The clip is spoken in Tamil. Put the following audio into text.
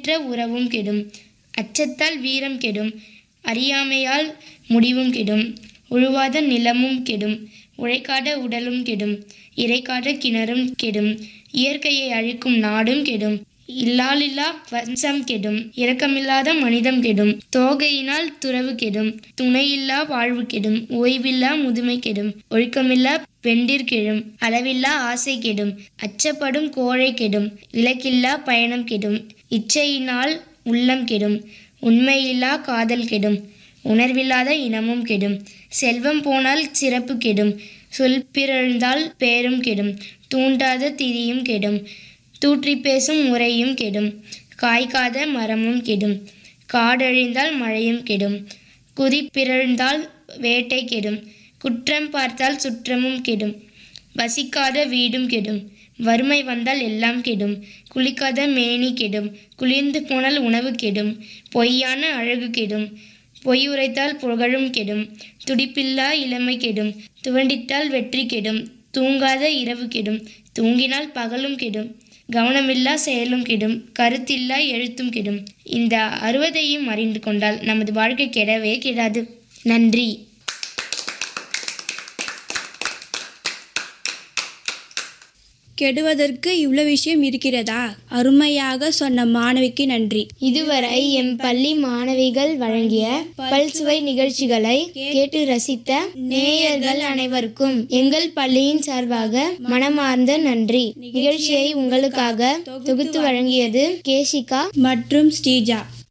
உண்மையற்ற உறவும் கெடும் அச்சத்தால் வீரம் கெடும் அறியாமையால் முடிவும் கெடும் உழுவாத நிலமும் கெடும் உழைக்காத உடலும் கெடும் இறைக்காத கிணறும் கெடும் இயற்கையை அழிக்கும் நாடும் கெடும் இல்லாலில்லா வம்சம் கெடும் இரக்கமில்லாத மனிதம் கெடும் தோகையினால் துறவு கெடும் துணையில்லா வாழ்வு கெடும் ஓய்வில்லா முதுமை கெடும் ஒழுக்கமில்லா பெண்டிர் கெடும் அளவில்லா ஆசை கெடும் அச்சப்படும் கோழை கெடும் இலக்கில்லா பயணம் கெடும் இச்சையினால் உள்ளம் கெடும் உண்மையில்லா காதல் கெடும் உணர்வில்லாத இனமும் கெடும் செல்வம் போனால் சிறப்பு கெடும் சொல் பிறழ்ந்தால் பேரும் கெடும் தூண்டாத திரியும் கெடும் தூற்றி பேசும் முறையும் கெடும் காய்க்காத மரமும் கெடும் காடழிந்தால் மழையும் கெடும் குதி பிறழ்ந்தால் வேட்டை கெடும் குற்றம் பார்த்தால் சுற்றமும் கெடும் வசிக்காத வீடும் கெடும் வறுமை வந்தால் எல்லாம் கெடும் குளிக்காத மேனி கெடும் குளிர்ந்து போனால் உணவு கெடும் பொய்யான அழகு கெடும் பொய் உரைத்தால் புகழும் கெடும் துடிப்பில்லா இளமை கெடும் துவண்டித்தால் வெற்றி கெடும் தூங்காத இரவு கெடும் தூங்கினால் பகலும் கெடும் கவனமில்லா செயலும் கெடும் கருத்தில்லா எழுத்தும் கெடும் இந்த அறுவதையும் அறிந்து கொண்டால் நமது வாழ்க்கை கெடவே கெடாது நன்றி கெடுவதற்கு இவ்வளோ விஷயம் இருக்கிறதா அருமையாக சொன்ன மாணவிக்கு நன்றி இதுவரை எம் பள்ளி மாணவிகள் வழங்கிய பல்சுவை நிகழ்ச்சிகளை கேட்டு ரசித்த நேயர்கள் அனைவருக்கும் எங்கள் பள்ளியின் சார்பாக மனமார்ந்த நன்றி நிகழ்ச்சியை உங்களுக்காக தொகுத்து வழங்கியது கேஷிகா மற்றும் ஸ்ரீஜா